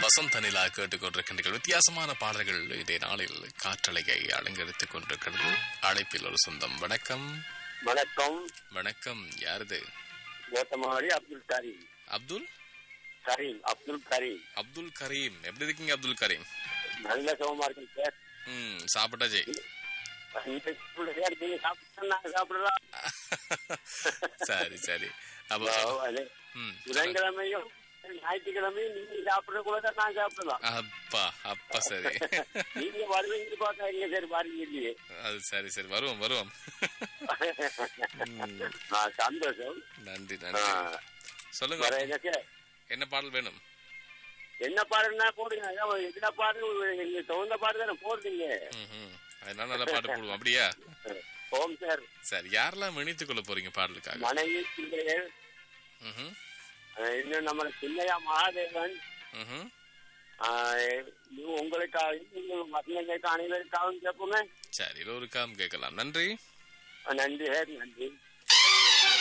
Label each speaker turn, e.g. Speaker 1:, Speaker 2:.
Speaker 1: வசந்த நிலா கேட்டுக்கொண்டிருக்கின்றீர்கள் வித்தியாசமான பாடல்கள் இதே நாளில் காற்றலையை அலங்கரித்துக் கொண்டிருக்கிறது அழைப்பில் ஒரு சொந்தம் வணக்கம்
Speaker 2: வணக்கம்
Speaker 1: வணக்கம் யாரது
Speaker 2: கோத்தமாவடி அப்துல் கரீம்
Speaker 1: அப்துல்
Speaker 2: கரீம் அப்துல் கரீம்
Speaker 1: அப்துல் கரீம் எப்படி இருக்கீங்க அப்துல் கரீம்
Speaker 2: நல்ல சுகமா இருக்கு சார்
Speaker 1: ம் சாப்பிட்டாச்சே
Speaker 2: இந்த ஸ்கூல்ல சார் நீங்க சாப்பிட்டா நாங்க சாப்பிடலாம்
Speaker 1: சரி சரி அப்போ
Speaker 2: அது
Speaker 1: ம்
Speaker 2: புதன்கிழமையும் ஞாயிற்றுக்கிழமையும் நீங்க சாப்பிடுற கூட தான் நான் சாப்பிடலாம்
Speaker 1: அப்பா அப்பா சரி
Speaker 2: நீங்க வருவீங்க பார்த்தா எங்க சார் பாருங்க இல்லையே
Speaker 1: அது சரி சரி வருவோம் வருவோம் ம்,
Speaker 2: நான் சந்தோஷம்
Speaker 1: நன்றி
Speaker 2: ஆ,
Speaker 1: நன்றி சொல்லுங்க
Speaker 2: வேற என்ன சார்
Speaker 1: என்ன பாடல் வேணும்
Speaker 2: என்ன பாடுன்னா போடுங்க அதான் என்ன பாடு எங்க தகுந்த பாடு தானே போடுறீங்க
Speaker 1: ம்ஹும். அதனால நல்ல பாட்டு போடுவோம் அப்படியா
Speaker 2: ஓம் சார்
Speaker 1: சரி யாரெல்லாம் இணைத்துக் கொள்ள போறீங்க பாடலுக்காக
Speaker 2: மனைவி பிள்ளைகள்
Speaker 1: ம்ஹும்.
Speaker 2: அஹ் இன்னும் நம்ம சின்னையா மகாதேவன்
Speaker 1: ம்ஹும்.
Speaker 2: ஆஹ் இது உங்களுக்காகவும் உங்கள் மரணங்களுக்கு அனைவருக்காகவும் கேட்போமே
Speaker 1: சரி எல்லோருக்காம் கேட்கலாம் நன்றி
Speaker 2: நன்றி சார் நன்றி